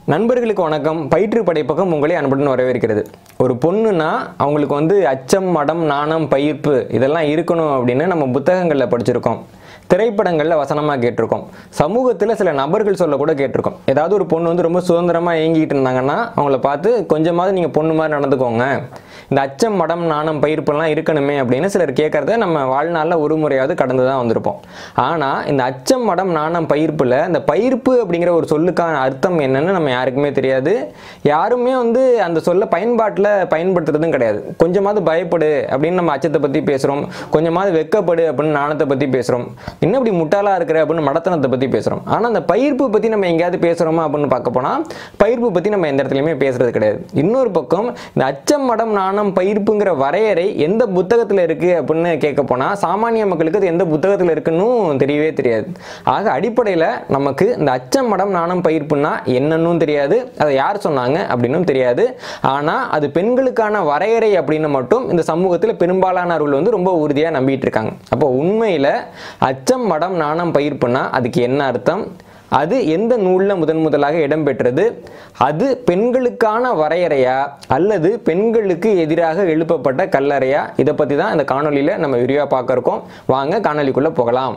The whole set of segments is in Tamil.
நண்பர்களுக்கு வணக்கம் பயிற்று படைப்பகம் உங்களை அன்புடன் வரவேற்கிறது ஒரு பொண்ணுனா அவங்களுக்கு வந்து அச்சம் மடம் நாணம் பயிர்ப்பு இதெல்லாம் இருக்கணும் அப்படின்னு நம்ம புத்தகங்களில் படிச்சிருக்கோம் திரைப்படங்களில் வசனமாக கேட்டிருக்கோம் சமூகத்தில் சில நபர்கள் சொல்ல கூட கேட்டிருக்கோம் ஏதாவது ஒரு பொண்ணு வந்து ரொம்ப சுதந்திரமாக இயங்கிட்டு இருந்தாங்கன்னா அவங்கள பார்த்து கொஞ்சமாவது நீங்கள் பொண்ணு மாதிரி நடந்துக்கோங்க இந்த அச்சம் மடம் நாணம் பயிர்ப்பெல்லாம் இருக்கணுமே அப்படின்னு சிலர் கேட்கறத நம்ம வாழ்நாளில் ஒரு முறையாவது கடந்து தான் வந்திருப்போம் ஆனால் இந்த அச்சம் மடம் நாணம் பயிர்ப்பில் இந்த பயிர்ப்பு அப்படிங்கிற ஒரு சொல்லுக்கான அர்த்தம் என்னன்னு நம்ம யாருக்குமே தெரியாது யாருமே வந்து அந்த சொல்ல பயன்பாட்டில் பயன்படுத்துறதும் கிடையாது கொஞ்சமாவது பயப்படு அப்படின்னு நம்ம அச்சத்தை பற்றி பேசுகிறோம் கொஞ்சமாவது வெக்கப்படு அப்படின்னு நாணத்தை பற்றி பேசுகிறோம் இன்னும் இப்படி முட்டாளாக இருக்கிற அப்படின்னு மடத்தனத்தை பற்றி பேசுகிறோம் ஆனால் அந்த பயிர்ப்பு பற்றி நம்ம எங்கேயாவது பேசுகிறோமா அப்படின்னு பார்க்க போனால் பயிர்ப்பு பற்றி நம்ம எந்த இடத்துலையுமே பேசுறது கிடையாது இன்னொரு பக்கம் இந்த அச்சம் மடம் நாணம் பயிர்ப்புங்கிற வரையறை எந்த புத்தகத்தில் இருக்குது அப்படின்னு கேட்க போனால் சாமானிய மக்களுக்கு அது எந்த புத்தகத்தில் இருக்குன்னு தெரியவே தெரியாது ஆக அடிப்படையில் நமக்கு இந்த அச்சம் மடம் நாணம் பயிர்ப்புன்னா என்னன்னும் தெரியாது அதை யார் சொன்னாங்க அப்படின்னும் தெரியாது ஆனால் அது பெண்களுக்கான வரையறை அப்படின்னு மட்டும் இந்த சமூகத்தில் பெரும்பாலானவர்கள் வந்து ரொம்ப உறுதியாக நம்பிட்டு இருக்காங்க அப்போ உண்மையில் அச்சம் மடம் நாணம் பயிர்ப்புனா அதுக்கு என்ன அர்த்தம் அது எந்த நூலில் முதன் முதலாக இடம்பெற்றது அது பெண்களுக்கான வரையறையா அல்லது பெண்களுக்கு எதிராக எழுப்பப்பட்ட கல்லறையா இதை பற்றி தான் இந்த காணொலியில் நம்ம விரிவாக பார்க்க இருக்கோம் வாங்க காணொலிக்குள்ளே போகலாம்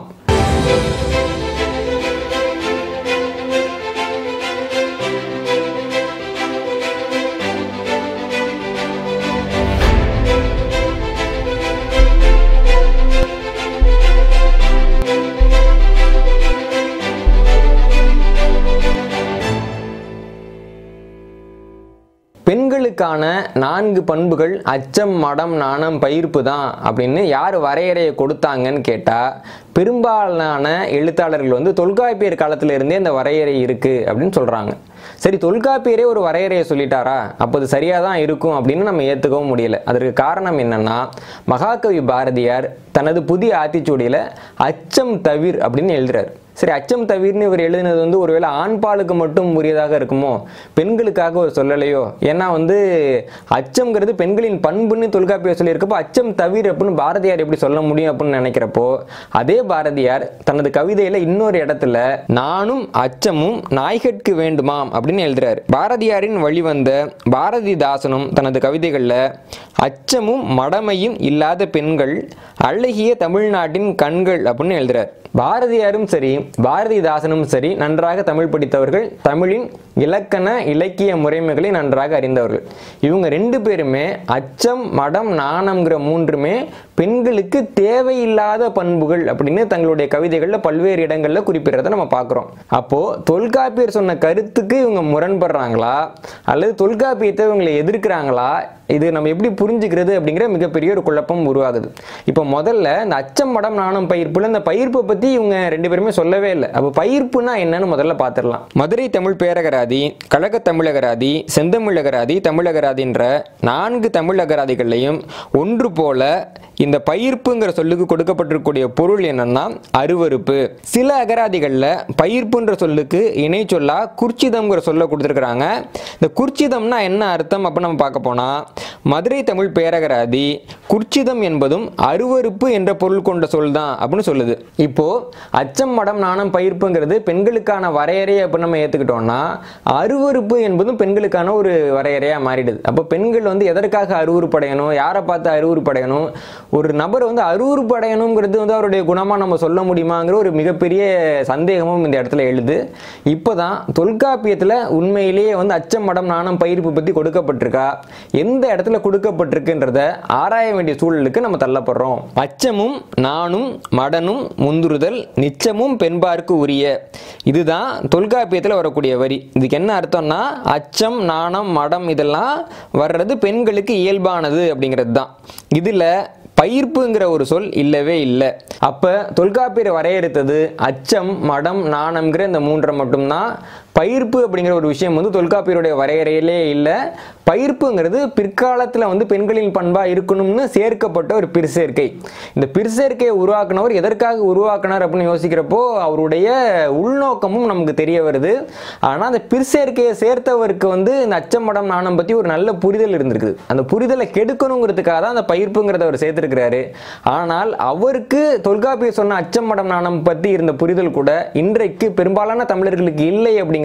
பெண்களுக்கான நான்கு பண்புகள் அச்சம் மடம் நாணம் பயிர்ப்பு தான் அப்படின்னு யார் வரையறையை கொடுத்தாங்கன்னு கேட்டால் பெரும்பாலான எழுத்தாளர்கள் வந்து தொல்காப்பியர் காலத்துல இருந்தே இந்த வரையறை இருக்கு அப்படின்னு சொல்றாங்க சரி தொல்காப்பியரே ஒரு வரையறையை சொல்லிட்டாரா அப்போ அது சரியாக தான் இருக்கும் அப்படின்னு நம்ம ஏற்றுக்கவும் முடியல அதற்கு காரணம் என்னன்னா மகாகவி பாரதியார் தனது புதிய ஆத்திச்சூடியில் அச்சம் தவிர் அப்படின்னு எழுதுறாரு சரி அச்சம் தவிர்னு இவர் எழுதினது வந்து ஒருவேளை ஆண்பாலுக்கு மட்டும் உரியதாக இருக்குமோ பெண்களுக்காக ஒரு சொல்லலையோ ஏன்னா வந்து அச்சம்ங்கிறது பெண்களின் பண்புன்னு தொல்காப்பியர் சொல்லியிருக்கப்போ அச்சம் தவிர அப்படின்னு பாரதியார் எப்படி சொல்ல முடியும் அப்படின்னு நினைக்கிறப்போ அதே பாரதியார் தனது கவிதையில இன்னொரு இடத்துல நானும் அச்சமும் நாய்கட்கு வேண்டுமாம் அப்படின்னு எழுதுறாரு பாரதியாரின் வழிவந்த பாரதிதாசனும் தனது கவிதைகளில் அச்சமும் மடமையும் இல்லாத பெண்கள் அழகிய தமிழ்நாட்டின் கண்கள் அப்படின்னு எழுதுறார் பாரதியாரும் சரி பாரதிதாசனும் சரி நன்றாக தமிழ் படித்தவர்கள் தமிழின் இலக்கண இலக்கிய முறைமைகளை நன்றாக அறிந்தவர்கள் இவங்க ரெண்டு பேருமே அச்சம் மடம் நாணம்ங்கிற மூன்றுமே பெண்களுக்கு தேவையில்லாத பண்புகள் அப்படின்னு தங்களுடைய கவிதைகளில் பல்வேறு இடங்களில் குறிப்பிடுறத நம்ம பார்க்குறோம் அப்போ தொல்காப்பியர் சொன்ன கருத்துக்கு இவங்க முரண்படுறாங்களா அல்லது தொல்காப்பியத்தை இவங்களை எதிர்க்கிறாங்களா இது நம்ம எப்படி புரிஞ்சுக்கிறது அப்படிங்கிற மிகப்பெரிய ஒரு குழப்பம் உருவாகுது இப்போ முதல்ல இந்த அச்சம் மடம் நாணம் பயிர்ப்புல இந்த பயிர்ப்பை பற்றி இவங்க ரெண்டு பேருமே சொல்லவே இல்லை அப்போ பயிர்ப்புனா என்னன்னு முதல்ல பார்த்துடலாம் மதுரை தமிழ் பேரகராதி கழக தமிழகராதி செந்தமிழகராதி தமிழகராதின்ற நான்கு தமிழகராதிகள்லையும் ஒன்று போல இந்த பயிர்ப்புங்கிற சொல்லுக்கு கொடுக்கப்பட்டிருக்கக்கூடிய பொருள் என்னன்னா அருவருப்பு சில அகராதிகளில் பயிர்ப்புன்ற சொல்லுக்கு இணை சொல்லா குர்ச்சிதம்ங்கிற சொல்ல கொடுத்துருக்குறாங்க இந்த குர்ச்சிதம்னா என்ன அர்த்தம் அப்போ நம்ம பார்க்க போனால் மதுரை தமிழ் பேரகராதி குர்ச்சிதம் என்பதும் அருவருப்பு என்ற பொருள் கொண்ட சொல் தான் அப்படின்னு சொல்லுது இப்போ அச்சம் மடம் நாணம் பயிர்ப்புங்கிறது பெண்களுக்கான வரையறை அப்போ நம்ம ஏற்றுக்கிட்டோம்னா அருவருப்பு என்பதும் பெண்களுக்கான ஒரு வரையறையாக மாறிடுது அப்போ பெண்கள் வந்து எதற்காக அருவருப்படையணும் யாரை பார்த்து அருவருப்படையணும் ஒரு நபர் வந்து அருவருப்படையணுங்கிறது வந்து அவருடைய குணமாக நம்ம சொல்ல முடியுமாங்கிற ஒரு மிகப்பெரிய சந்தேகமும் இந்த இடத்துல எழுது இப்போதான் தொல்காப்பியத்தில் உண்மையிலேயே வந்து அச்சம் மடம் நாணம் பயிர்ப்பு பற்றி கொடுக்கப்பட்டிருக்கா எந்த இடத்துல கொடுக்கப்பட்டிருக்குன்றத ஆராய வேண்டிய சூழலுக்கு நம்ம தள்ளப்படுறோம் அச்சமும் நானும் மடனும் முந்துறுதல் நிச்சமும் பெண்பார்க்கு உரிய இதுதான் தொல்காப்பியத்தில் வரக்கூடிய வரி இதுக்கு என்ன அர்த்தம்னா அச்சம் நாணம் மடம் இதெல்லாம் வர்றது பெண்களுக்கு இயல்பானது அப்படிங்கிறது தான் இதில் பயிர்ப்புங்கிற ஒரு சொல் இல்லவே இல்லை அப்போ தொல்காப்பியர் வரையறுத்தது அச்சம் மடம் நாணம்ங்கிற இந்த மூன்றை மட்டும்தான் பயிர்ப்பு அப்படிங்கிற ஒரு விஷயம் வந்து தொல்காப்பியருடைய வரையறையிலே இல்லை பயிர்ப்புங்கிறது பிற்காலத்தில் வந்து பெண்களின் பண்பாக இருக்கணும்னு சேர்க்கப்பட்ட ஒரு பிற்சேர்க்கை இந்த பிற்சேர்க்கையை உருவாக்குனவர் எதற்காக உருவாக்குனார் அப்படின்னு யோசிக்கிறப்போ அவருடைய உள்நோக்கமும் நமக்கு தெரிய வருது ஆனால் அந்த பிற்சேர்க்கையை சேர்த்தவருக்கு வந்து இந்த அச்சமடம் நாணம் பற்றி ஒரு நல்ல புரிதல் இருந்திருக்குது அந்த புரிதலை கெடுக்கணுங்கிறதுக்காக தான் அந்த பயிர்ப்புங்கிறத அவர் சேர்த்திருக்கிறாரு ஆனால் அவருக்கு தொல்காப்பியர் சொன்ன அச்சமடம் நாணம் பற்றி இருந்த புரிதல் கூட இன்றைக்கு பெரும்பாலான தமிழர்களுக்கு இல்லை அப்படிங்கிற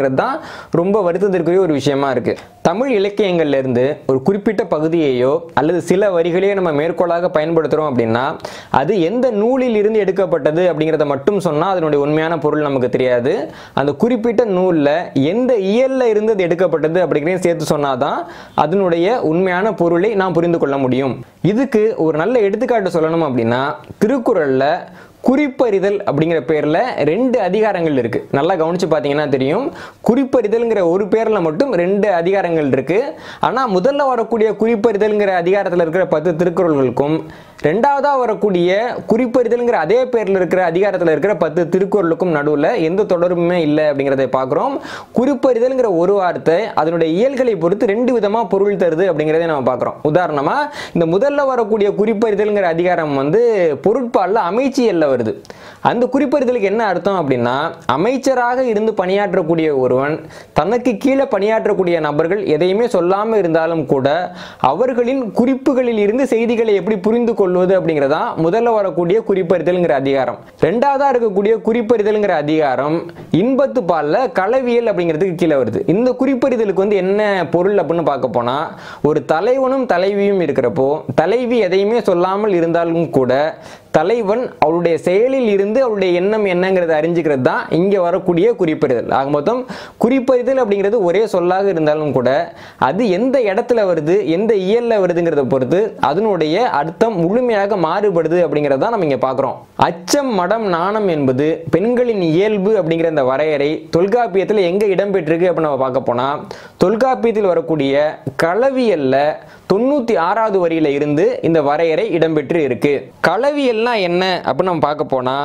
அப்படிங்கிறது தான் ரொம்ப வருத்தத்திற்குரிய ஒரு விஷயமா இருக்கு தமிழ் இலக்கியங்கள்ல இருந்து ஒரு குறிப்பிட்ட பகுதியையோ அல்லது சில வரிகளையோ நம்ம மேற்கோளாக பயன்படுத்துறோம் அப்படின்னா அது எந்த நூலில் இருந்து எடுக்கப்பட்டது அப்படிங்கிறத மட்டும் சொன்னா அதனுடைய உண்மையான பொருள் நமக்கு தெரியாது அந்த குறிப்பிட்ட நூல்ல எந்த இயல்ல இருந்து அது எடுக்கப்பட்டது அப்படிங்கிறதையும் சேர்த்து சொன்னாதான் அதனுடைய உண்மையான பொருளை நாம் புரிந்து கொள்ள முடியும் இதுக்கு ஒரு நல்ல எடுத்துக்காட்டு சொல்லணும் அப்படின்னா திருக்குறள்ல குறிப்பறிதல் அப்படிங்கிற பேர்ல ரெண்டு அதிகாரங்கள் இருக்கு நல்லா கவனிச்சு பார்த்தீங்கன்னா தெரியும் குறிப்பறிதல்ங்கிற ஒரு பேர்ல மட்டும் ரெண்டு அதிகாரங்கள் இருக்கு ஆனா முதல்ல வரக்கூடிய குறிப்பறிதல்ங்கிற அதிகாரத்தில் இருக்கிற பத்து திருக்குறள்களுக்கும் ரெண்டாவதா வரக்கூடிய குறிப்பறிதல்ங்கிற அதே பேர்ல இருக்கிற அதிகாரத்தில் இருக்கிற பத்து திருக்குறளுக்கும் நடுவில் எந்த தொடர்புமே இல்லை அப்படிங்கிறத பார்க்குறோம் குறிப்பறிதல்ங்கிற ஒரு வார்த்தை அதனுடைய இயல்களை பொறுத்து ரெண்டு விதமா பொருள் தருது அப்படிங்கிறதை நம்ம பார்க்குறோம் உதாரணமா இந்த முதல்ல வரக்கூடிய குறிப்பறிதல்ங்கிற அதிகாரம் வந்து பொருட்பாலில் அமைச்சியல்ல வருது அந்த குறிப்பறிதலுக்கு என்ன அர்த்தம் அப்படின்னா அமைச்சராக இருந்து பணியாற்றக்கூடிய ஒருவன் தனக்கு கீழே பணியாற்றக்கூடிய நபர்கள் எதையுமே சொல்லாமல் இருந்தாலும் கூட அவர்களின் குறிப்புகளில் இருந்து செய்திகளை எப்படி புரிந்து கொள்வது அப்படிங்கிறதா முதல்ல வரக்கூடிய குறிப்பறிதல்ங்கிற அதிகாரம் ரெண்டாவதா இருக்கக்கூடிய குறிப்பறிதல்ங்கிற அதிகாரம் இன்பத்து பால்ல களவியல் அப்படிங்கிறதுக்கு கீழே வருது இந்த குறிப்பறிதலுக்கு வந்து என்ன பொருள் அப்படின்னு பார்க்க போனா ஒரு தலைவனும் தலைவியும் இருக்கிறப்போ தலைவி எதையுமே சொல்லாமல் இருந்தாலும் கூட தலைவன் அவருடைய செயலில் இருந்து அவருடைய எண்ணம் என்னங்கிறத அறிஞ்சுக்கிறது தான் இங்கே வரக்கூடிய குறிப்பறிதல் ஆக மொத்தம் குறிப்பறிதல் அப்படிங்கிறது ஒரே சொல்லாக இருந்தாலும் கூட அது எந்த இடத்துல வருது எந்த இயல்ல வருதுங்கிறத பொறுத்து அதனுடைய அர்த்தம் முழுமையாக மாறுபடுது அப்படிங்கிறத நம்ம இங்கே பார்க்குறோம் அச்சம் மடம் நாணம் என்பது பெண்களின் இயல்பு அப்படிங்கிற இந்த வரையறை தொல்காப்பியத்தில் எங்கே இடம்பெற்றிருக்கு அப்படின்னு நம்ம பார்க்க போனால் தொல்காப்பியத்தில் வரக்கூடிய களவியல்ல தொண்ணூத்தி ஆறாவது வரியில இருந்து இந்த வரையறை இடம்பெற்று இருக்கு களவியல்னா என்ன அப்படின்னு நம்ம பார்க்க போனா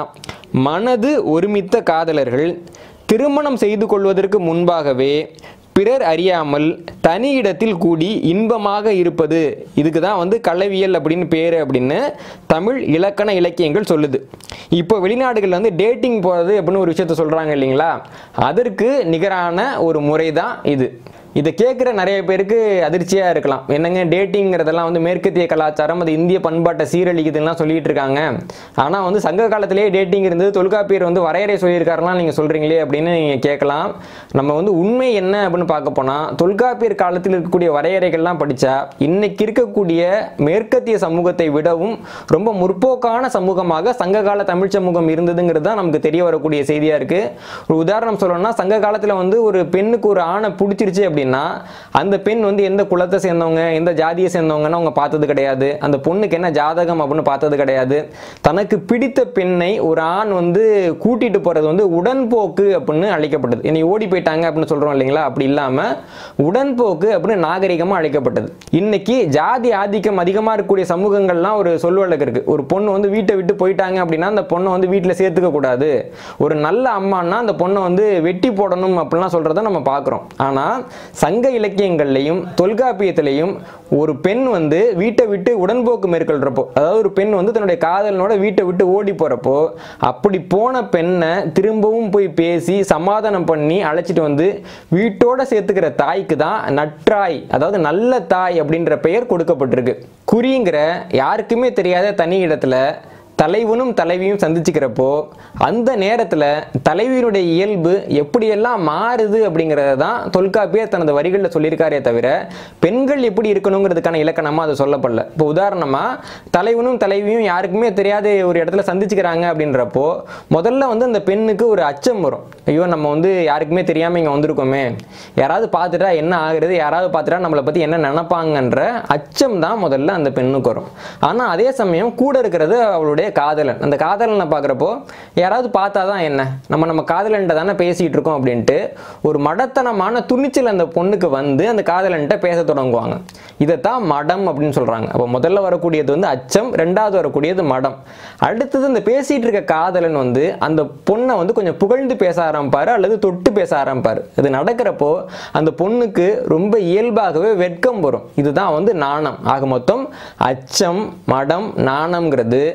மனது ஒருமித்த காதலர்கள் திருமணம் செய்து கொள்வதற்கு முன்பாகவே பிறர் அறியாமல் தனி இடத்தில் கூடி இன்பமாக இருப்பது இதுக்கு தான் வந்து களவியல் அப்படின்னு பேர் அப்படின்னு தமிழ் இலக்கண இலக்கியங்கள் சொல்லுது இப்போ வெளிநாடுகளில் வந்து டேட்டிங் போகிறது அப்படின்னு ஒரு விஷயத்த சொல்கிறாங்க இல்லைங்களா அதற்கு நிகரான ஒரு முறை தான் இது இதை கேட்குற நிறைய பேருக்கு அதிர்ச்சியாக இருக்கலாம் என்னங்க டேட்டிங்கிறதெல்லாம் வந்து மேற்கத்திய கலாச்சாரம் அது இந்திய பண்பாட்டை சீரழிக்குதுலாம் சொல்லிட்டு இருக்காங்க ஆனால் வந்து சங்க காலத்திலேயே டேட்டிங் இருந்தது தொல்காப்பியர் வந்து வரையறை சொல்லியிருக்காருலாம் நீங்கள் சொல்கிறீங்களே அப்படின்னு நீங்கள் கேட்கலாம் நம்ம வந்து உண்மை என்ன அப்படின்னு பார்க்க போனால் தொல்காப்பியர் காலத்தில் இருக்கக்கூடிய வரையறைகள்லாம் படித்தா இன்னைக்கு இருக்கக்கூடிய மேற்கத்திய சமூகத்தை விடவும் ரொம்ப முற்போக்கான சமூகமாக சங்ககால தமிழ் சமூகம் இருந்ததுங்கிறது தான் நமக்கு தெரிய வரக்கூடிய செய்தியாக இருக்குது ஒரு உதாரணம் சொல்லணும்னா சங்க காலத்தில் வந்து ஒரு பெண்ணுக்கு ஒரு ஆணை பிடிச்சிருச்சு அப்படின்னா அந்த பெண் வந்து எந்த குலத்தை சேர்ந்தவங்க எந்த ஜாதியை சேர்ந்தவங்கன்னு அவங்க பார்த்தது கிடையாது அந்த பொண்ணுக்கு என்ன ஜாதகம் அப்படின்னு பார்த்தது கிடையாது தனக்கு பிடித்த பெண்ணை ஒரு ஆண் வந்து கூட்டிட்டு போறது வந்து உடன்போக்கு அப்படின்னு அழைக்கப்பட்டது என்னை ஓடி போயிட்டாங்க அப்படின்னு சொல்றோம் இல்லைங்களா அப்படி இல்லாம உடன்போக்கு அப்படின்னு நாகரிகமா அழைக்கப்பட்டது இன்னைக்கு ஜாதி ஆதிக்கம் அதிகமா இருக்கக்கூடிய சமூகங்கள்லாம் ஒரு சொல்வழக்கு இருக்கு ஒரு பொண்ணு வந்து வீட்டை விட்டு போயிட்டாங்க அப்படின்னா அந்த பொண்ணை வந்து வீட்டில் சேர்த்துக்க கூடாது ஒரு நல்ல அம்மான்னா அந்த பொண்ணை வந்து வெட்டி போடணும் அப்படிலாம் சொல்றதை நம்ம பார்க்குறோம் ஆனா சங்க இலக்கியங்கள்லையும் தொல்காப்பியத்திலையும் ஒரு பெண் வந்து வீட்டை விட்டு உடன்போக்கு மேற்கொள்றப்போ அதாவது ஒரு பெண் வந்து தன்னுடைய காதலனோட வீட்டை விட்டு ஓடி போறப்போ அப்படி போன பெண்ணை திரும்பவும் போய் பேசி சமாதானம் பண்ணி அழைச்சிட்டு வந்து வீட்டோட சேர்த்துக்கிற தாய்க்கு தான் நற்றாய் அதாவது நல்ல தாய் அப்படின்ற பெயர் கொடுக்கப்பட்டிருக்கு குறிங்கிற யாருக்குமே தெரியாத தனி இடத்துல தலைவனும் தலைவியும் சந்திச்சுக்கிறப்போ அந்த நேரத்தில் தலைவியினுடைய இயல்பு எப்படியெல்லாம் மாறுது அப்படிங்கிறத தான் தொல்காப்பியர் தனது வரிகளில் சொல்லியிருக்காரே தவிர பெண்கள் எப்படி இருக்கணுங்கிறதுக்கான இலக்கணமாக அது சொல்லப்படல இப்போ உதாரணமாக தலைவனும் தலைவியும் யாருக்குமே தெரியாத ஒரு இடத்துல சந்திச்சுக்கிறாங்க அப்படின்றப்போ முதல்ல வந்து அந்த பெண்ணுக்கு ஒரு அச்சம் வரும் ஐயோ நம்ம வந்து யாருக்குமே தெரியாமல் இங்கே வந்திருக்கோமே யாராவது பார்த்துட்டா என்ன ஆகுறது யாராவது பார்த்துட்டா நம்மளை பற்றி என்ன நினைப்பாங்கன்ற அச்சம் தான் முதல்ல அந்த பெண்ணுக்கு வரும் ஆனால் அதே சமயம் கூட இருக்கிறது அவளுடைய காதலன் அந்த காதலனை பார்க்குறப்போ யாராவது பார்த்தா தான் என்ன நம்ம நம்ம காதலன்ட்ட தானே பேசிகிட்டு இருக்கோம் அப்படின்ட்டு ஒரு மடத்தனமான துணிச்சல் அந்த பொண்ணுக்கு வந்து அந்த காதலன்ட்ட பேச தொடங்குவாங்க இதைத்தான் மடம் அப்படின்னு சொல்கிறாங்க அப்போ முதல்ல வரக்கூடியது வந்து அச்சம் ரெண்டாவது வரக்கூடியது மடம் அடுத்தது இந்த பேசிகிட்டு இருக்க காதலன் வந்து அந்த பொண்ணை வந்து கொஞ்சம் புகழ்ந்து பேச ஆரம்பிப்பார் அல்லது தொட்டு பேச ஆரம்பிப்பார் இது நடக்கிறப்போ அந்த பொண்ணுக்கு ரொம்ப இயல்பாகவே வெட்கம் வரும் இதுதான் வந்து நாணம் ஆக மொத்தம் அச்சம் மடம் நாணம்ங்கிறது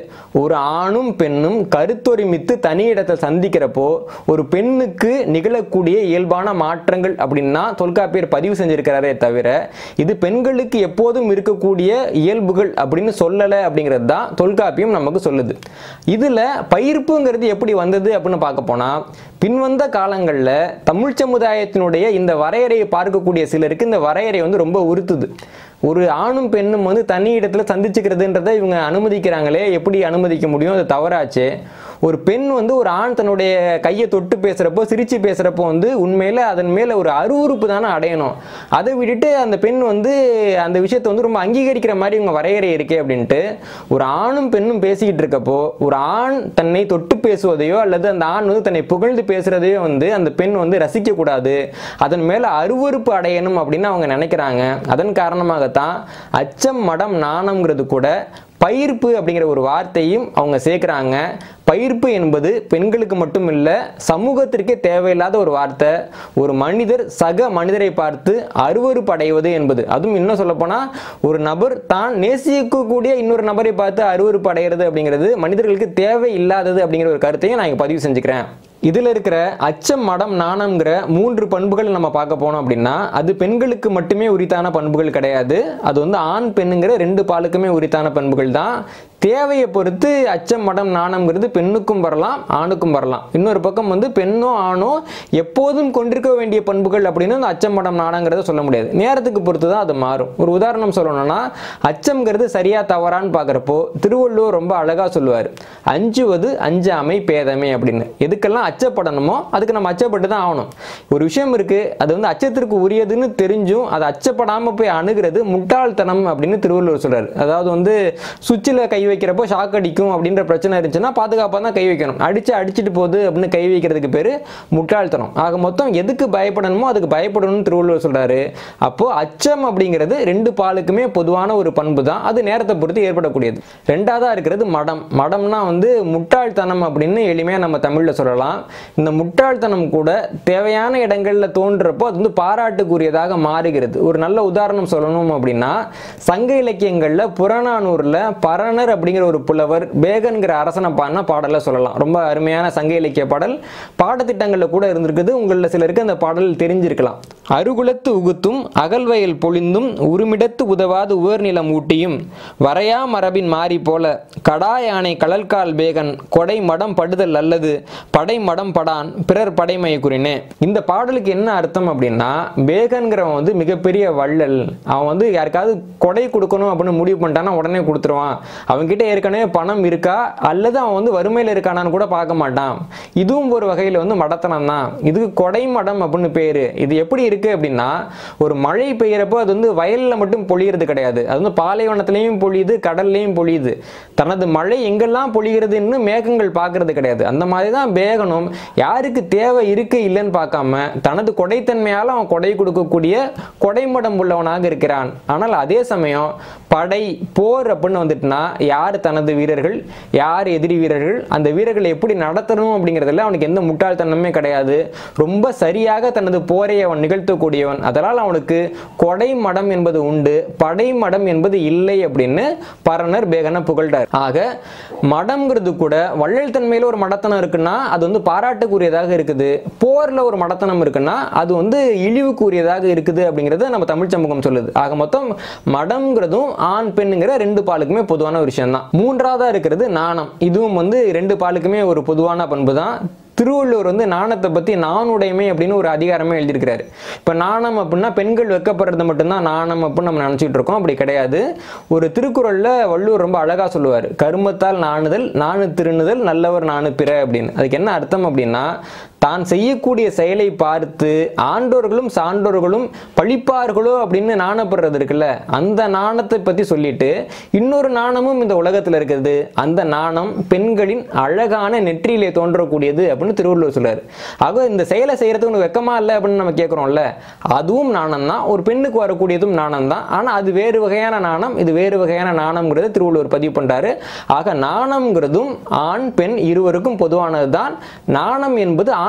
ஒரு ஆணும் பெண்ணும் கருத்தொருமித்து தனி இடத்தை சந்திக்கிறப்போ ஒரு பெண்ணுக்கு நிகழக்கூடிய இயல்பான மாற்றங்கள் அப்படின்னா தொல்காப்பியர் பதிவு செஞ்சிருக்கிறாரே தவிர இது பெண்களுக்கு எப்போதும் இருக்கக்கூடிய இயல்புகள் அப்படின்னு சொல்லலை அப்படிங்கிறது தான் தொல்காப்பியம் நமக்கு சொல்லுது இதுல பயிர்ப்புங்கிறது எப்படி வந்தது அப்படின்னு பார்க்க போனா பின்வந்த காலங்களில் தமிழ் சமுதாயத்தினுடைய இந்த வரையறையை பார்க்கக்கூடிய சிலருக்கு இந்த வரையறை வந்து ரொம்ப உறுத்துது ஒரு ஆணும் பெண்ணும் வந்து தனி இடத்துல சந்திச்சுக்கிறதுன்றதை இவங்க அனுமதிக்கிறாங்களே எப்படி அனுமதிக்க முடியும் அது தவறாச்சு ஒரு பெண் வந்து ஒரு ஆண் தன்னுடைய கையை தொட்டு பேசுகிறப்போ சிரித்து பேசுகிறப்போ வந்து உண்மையில் அதன் மேலே ஒரு அருவறுப்பு தானே அடையணும் அதை விட்டுட்டு அந்த பெண் வந்து அந்த விஷயத்தை வந்து ரொம்ப அங்கீகரிக்கிற மாதிரி இவங்க வரையறை இருக்கே அப்படின்ட்டு ஒரு ஆணும் பெண்ணும் பேசிக்கிட்டு இருக்கப்போ ஒரு ஆண் தன்னை தொட்டு பேசுவதையோ அல்லது அந்த ஆண் வந்து தன்னை புகழ்ந்து பேசுறதையோ வந்து அந்த பெண் வந்து ரசிக்கக்கூடாது அதன் மேலே அருவறுப்பு அடையணும் அப்படின்னு அவங்க நினைக்கிறாங்க அதன் காரணமாகத்தான் அச்சம் மடம் நாணம்ங்கிறது கூட பயிர்ப்பு அப்படிங்கிற ஒரு வார்த்தையும் அவங்க சேர்க்குறாங்க பயிர்ப்பு என்பது பெண்களுக்கு மட்டும் இல்லை சமூகத்திற்கே தேவையில்லாத ஒரு வார்த்தை ஒரு மனிதர் சக மனிதரை பார்த்து அருவருப்பு அடைவது என்பது அதுவும் இன்னும் சொல்லப்போனால் ஒரு நபர் தான் நேசிக்கக்கூடிய இன்னொரு நபரை பார்த்து அருவருப்பு அடைகிறது அப்படிங்கிறது மனிதர்களுக்கு தேவை இல்லாதது அப்படிங்கிற ஒரு கருத்தையும் நான் இங்க பதிவு செஞ்சுக்கிறேன் இதில் இருக்கிற அச்சம் மடம் நாணம்ங்கிற மூன்று பண்புகள் நம்ம பார்க்க போனோம் அப்படின்னா அது பெண்களுக்கு மட்டுமே உரித்தான பண்புகள் கிடையாது அது வந்து ஆண் பெண்ணுங்கிற ரெண்டு பாலுக்குமே உரித்தான பண்புகள் தான் தேவையை பொறுத்து அச்சம் மடம் நாணம்ங்கிறது பெண்ணுக்கும் வரலாம் ஆணுக்கும் வரலாம் இன்னொரு பக்கம் வந்து பெண்ணோ ஆணோ எப்போதும் கொண்டிருக்க வேண்டிய பண்புகள் அப்படின்னு அந்த அச்சம் மடம் நாணங்கிறத சொல்ல முடியாது நேரத்துக்கு பொறுத்து தான் அது மாறும் ஒரு உதாரணம் சொல்லணும்னா அச்சம்ங்கிறது சரியா தவறான்னு பார்க்குறப்போ திருவள்ளுவர் ரொம்ப அழகா சொல்லுவார் அஞ்சுவது அஞ்சாமை பேதமை அப்படின்னு எதுக்கெல்லாம் அச்சப்படணுமோ அதுக்கு நம்ம அச்சப்பட்டு தான் ஆகணும் ஒரு விஷயம் இருக்கு அது வந்து அச்சத்திற்கு உரியதுன்னு தெரிஞ்சும் அதை அச்சப்படாம போய் அணுகிறது முட்டாள்தனம் அப்படின்னு திருவள்ளுவர் சொல்றாரு அதாவது வந்து சுவிட்சில் கை வைக்கிறப்போ ஷாக் அடிக்கும் அப்படின்ற பிரச்சனை இருந்துச்சுன்னா பாதுகாப்பாக தான் கை வைக்கணும் அடிச்சு அடிச்சிட்டு போகுது அப்படின்னு கை வைக்கிறதுக்கு பேர் முட்டாள்தனம் ஆக மொத்தம் எதுக்கு பயப்படணுமோ அதுக்கு பயப்படணும்னு திருவள்ளுவர் சொல்றாரு அப்போ அச்சம் அப்படிங்கிறது ரெண்டு பாலுக்குமே பொதுவான ஒரு பண்பு தான் அது நேரத்தை பொறுத்து ஏற்படக்கூடியது ரெண்டாவதா இருக்கிறது மடம் மடம்னா வந்து முட்டாள்தனம் அப்படின்னு எளிமையாக நம்ம தமிழில் சொல்லலாம் இந்த முட்டாள்தனம் கூட தேவையான இடங்கள்ல தோன்றப்போ அது வந்து பாராட்டுக்குரியதாக மாறுகிறது ஒரு நல்ல உதாரணம் சொல்லணும் அப்படின்னா சங்க இலக்கியங்களில் புறநானூரில் பரணர் அப்படிங்கிற ஒரு புலவர் பேகன்கிற அரசனை பாடின பாடலை சொல்லலாம் ரொம்ப அருமையான சங்க இலக்கிய பாடல் பாடத்திட்டங்களில் கூட இருந்திருக்குது உங்களில் சிலருக்கு அந்த பாடல் தெரிஞ்சிருக்கலாம் அருகுலத்து உகுத்தும் அகல்வயல் பொழிந்தும் உருமிடத்து உதவாது உயர்நிலம் ஊட்டியும் வரையா மரபின் மாறி போல கடா யானை கடல்கால் பேகன் கொடை மடம் படுதல் அல்லது படை மடம் படான் பிறர் படைமை குறினே இந்த பாடலுக்கு என்ன அர்த்தம் அப்படின்னா பேகன்கிறவன் வந்து மிகப்பெரிய வள்ளல் அவன் வந்து யாருக்காவது கொடை கொடுக்கணும் அப்படின்னு முடிவு பண்ணிட்டான்னா உடனே கொடுத்துருவான் அவன்கிட்ட ஏற்கனவே பணம் இருக்கா அல்லது அவன் வந்து வறுமையில் இருக்கானான்னு கூட பார்க்க மாட்டான் இதுவும் ஒரு வகையில் வந்து மடத்தனம் தான் இதுக்கு கொடை மடம் அப்படின்னு பேரு இது எப்படி இருக்கு அப்படின்னா ஒரு மழை பெய்யறப்போ அது வந்து வயல்ல மட்டும் பொழியறது கிடையாது அது வந்து பாலைவனத்திலையும் பொழியுது கடல்லையும் பொழியுது தனது மழை எங்கெல்லாம் பொழிகிறதுன்னு மேகங்கள் பார்க்கறது கிடையாது அந்த மாதிரி தான் பேகனும் யாருக்கு தேவை இருக்கு இல்லைன்னு பார்க்காம தனது கொடைத்தன்மையால் அவன் கொடை கொடுக்கக்கூடிய கொடைமடம் உள்ளவனாக இருக்கிறான் ஆனால் அதே சமயம் படை போர் அப்படின்னு வந்துட்டுனா யார் தனது வீரர்கள் யார் எதிரி வீரர்கள் அந்த வீரர்களை எப்படி நடத்தணும் அப்படிங்கிறதுல அவனுக்கு எந்த முட்டாள்தனமே கிடையாது ரொம்ப சரியாக தனது போரை அவன் நிகழ்த்தக்கூடியவன் அதனால் அவனுக்கு கொடை மடம் என்பது உண்டு படை மடம் என்பது இல்லை அப்படின்னு பரணர் பேகனை புகழ்றார் ஆக மடம்ங்கிறது கூட வள்ளல் தன்மையில ஒரு மடத்தனம் இருக்குன்னா அது வந்து பாராட்டுக்குரியதாக இருக்குது போர்ல ஒரு மடத்தனம் இருக்குன்னா அது வந்து இழிவுக்குரியதாக இருக்குது அப்படிங்கிறது நம்ம தமிழ் சமூகம் சொல்லுது ஆக மொத்தம் மடம்ங்கிறதும் ஆண் பெண்ணுங்கிற ரெண்டு பாலுக்குமே பொதுவான ஒரு விஷயம் தான் மூன்றாவதா இருக்கிறது நாணம் இதுவும் வந்து ரெண்டு பாலுக்குமே ஒரு பொதுவான பண்பு தான் திருவள்ளுவர் வந்து நாணத்தை பற்றி நாணுடைமை அப்படின்னு ஒரு அதிகாரமே எழுதியிருக்கிறாரு இப்போ நாணம் அப்படின்னா பெண்கள் வெக்கப்படுறது மட்டும்தான் நாணம் அப்படின்னு நம்ம நினச்சிட்டு இருக்கோம் அப்படி கிடையாது ஒரு திருக்குறளில் வள்ளுவர் ரொம்ப அழகாக சொல்லுவார் கருமத்தால் நாணுதல் நாணு திருணுதல் நல்லவர் நாணு பிற அப்படின்னு அதுக்கு என்ன அர்த்தம் அப்படின்னா தான் செய்யக்கூடிய செயலை பார்த்து ஆண்டோர்களும் சான்றோர்களும் பழிப்பார்களோ அப்படின்னு நாணப்படுறது இருக்குல்ல அந்த நாணத்தை பற்றி சொல்லிட்டு இன்னொரு நாணமும் இந்த உலகத்தில் இருக்குது அந்த நாணம் பெண்களின் அழகான நெற்றியிலே தோன்றக்கூடியது அப்படின்னு திருவள்ளுவர் சொல்றாரு ஆக இந்த செயலை செய்யறதுக்கு உனக்கு வெக்கமா இல்லை அப்படின்னு நம்ம கேட்குறோம்ல அதுவும் நாணம் தான் ஒரு பெண்ணுக்கு வரக்கூடியதும் நாணம் தான் ஆனால் அது வேறு வகையான நாணம் இது வேறு வகையான நாணம்ங்கிறத திருவள்ளுவர் பதிவு பண்றாரு ஆக நாணம்ங்கிறதும் ஆண் பெண் இருவருக்கும் பொதுவானது தான் நாணம் என்பது ஆண்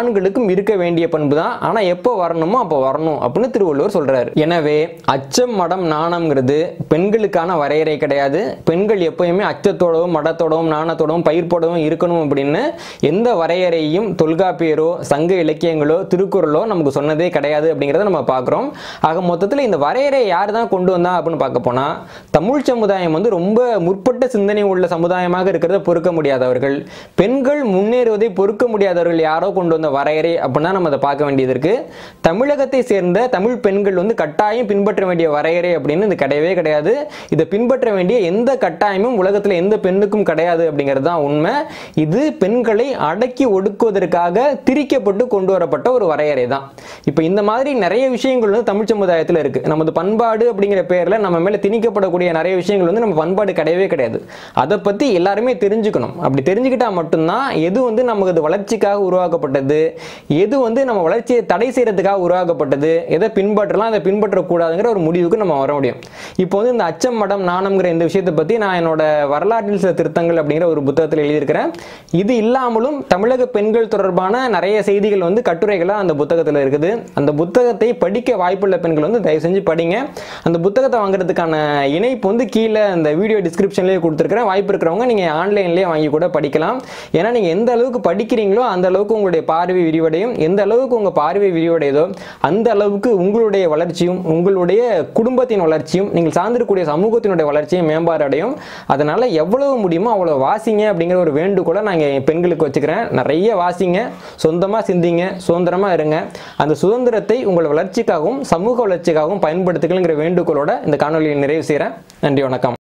ஆண்களுக்கும் இருக்க வேண்டிய பண்பு தான் ஆனால் எப்போ வரணுமோ அப்போ வரணும் அப்படின்னு திருவள்ளுவர் சொல்றாரு எனவே அச்சம் மடம் நாணம்ங்கிறது பெண்களுக்கான வரையறை கிடையாது பெண்கள் எப்பயுமே அச்சத்தோடவும் மடத்தோடவும் நாணத்தோடவும் பயிர்ப்போடவும் இருக்கணும் அப்படின்னு எந்த வரையறையும் தொல்காப்பியரோ சங்க இலக்கியங்களோ திருக்குறளோ நமக்கு சொன்னதே கிடையாது அப்படிங்கிறத நம்ம பார்க்குறோம் ஆக மொத்தத்தில் இந்த வரையறையை யார் தான் கொண்டு வந்தா அப்படின்னு பார்க்க போனால் தமிழ் சமுதாயம் வந்து ரொம்ப முற்பட்ட சிந்தனை உள்ள சமுதாயமாக இருக்கிறத பொறுக்க முடியாதவர்கள் பெண்கள் முன்னேறுவதை பொறுக்க முடியாதவர்கள் யாரோ கொண்டு வந்த வரையறை அப்படின்னா நம்ம அதை பார்க்க வேண்டியது இருக்கு தமிழகத்தை சேர்ந்த தமிழ் பெண்கள் வந்து கட்டாயம் பின்பற்ற வேண்டிய வரையறை அப்படின்னு இது கிடையவே கிடையாது இதை பின்பற்ற வேண்டிய எந்த கட்டாயமும் உலகத்தில் எந்த பெண்ணுக்கும் கிடையாது அப்படிங்கிறது தான் உண்மை இது பெண்களை அடக்கி ஒடுக்குவதற்காக திரிக்கப்பட்டு கொண்டு வரப்பட்ட ஒரு வரையறை தான் இப்போ இந்த மாதிரி நிறைய விஷயங்கள் வந்து தமிழ் சமுதாயத்தில் இருக்கு நமது பண்பாடு அப்படிங்கிற பேரில் நம்ம மேலே திணிக்கப்படக்கூடிய நிறைய விஷயங்கள் வந்து நம்ம பண்பாடு கிடையவே கிடையாது அதை பற்றி எல்லாருமே தெரிஞ்சுக்கணும் அப்படி தெரிஞ்சுக்கிட்டா மட்டும்தான் எது வந்து நமக்கு வளர்ச்சிக்காக உருவாக்கப்பட்டது எது வந்து நம்ம வளர்ச்சியை தடை செய்யறதுக்காக உருவாக்கப்பட்டது எதை பின்பற்றலாம் அதை பின்பற்றக்கூடாதுங்கிற ஒரு முடிவுக்கு நம்ம வர முடியும் இப்போ வந்து இந்த அச்சம் மடம் நாணம்ங்கிற இந்த விஷயத்தை பற்றி நான் என்னோட வரலாற்றில் சில திருத்தங்கள் அப்படிங்கிற ஒரு புத்தகத்தில் எழுதியிருக்கிறேன் இது இல்லாமலும் தமிழக பெண்கள் தொடர்பான நிறைய செய்திகள் வந்து கட்டுரைகளாக அந்த புத்தகத்தில் இருக்குது அந்த புத்தகத்தை படிக்க வாய்ப்புள்ள பெண்கள் வந்து தயவு செஞ்சு படிங்க அந்த புத்தகத்தை வாங்குறதுக்கான இணைப்பு வந்து கீழே அந்த வீடியோ டிஸ்கிரிப்ஷன்லேயே கொடுத்துருக்கிறேன் வாய்ப்பு இருக்கிறவங்க நீங்கள் ஆன்லைன்லேயே வாங்கி கூட படிக்கலாம் ஏன்னா நீங்கள் எந்த அளவுக்கு படிக்கிறீங்களோ அந்த அளவுக்கு உங்களுடைய பார்வை விரிவடையும் எந்த அளவுக்கு உங்கள் பார்வை விரிவடையுதோ அந்த அளவுக்கு உங்களுடைய வளர்ச்சியும் உங்களுடைய குடும்பத்தின் வளர்ச்சியும் நீங்கள் சார்ந்திருக்கக்கூடிய சமூகத்தினுடைய வளர்ச்சியும் மேம்பாடு அடையும் அதனால் எவ்வளவு முடியுமோ அவ்வளோ வாசிங்க அப்படிங்கிற ஒரு வேண்டுகோளை நான் என் பெண்களுக்கு வச்சுக்கிறேன் நிறைய வாசிங்க சொந்தமாக சிந்திங்க சுதந்திரமாக இருங்க அந்த சுதந்திரத்தை உங்கள் வளர்ச்சிக்காகவும் சமூக வளர்ச்சிக்காகவும் பயன்படுத்துகள்ங்கிற வேண்டுகோளோட இந்த காணொலியை நிறைவு செய்கிறேன் நன்றி வணக்கம்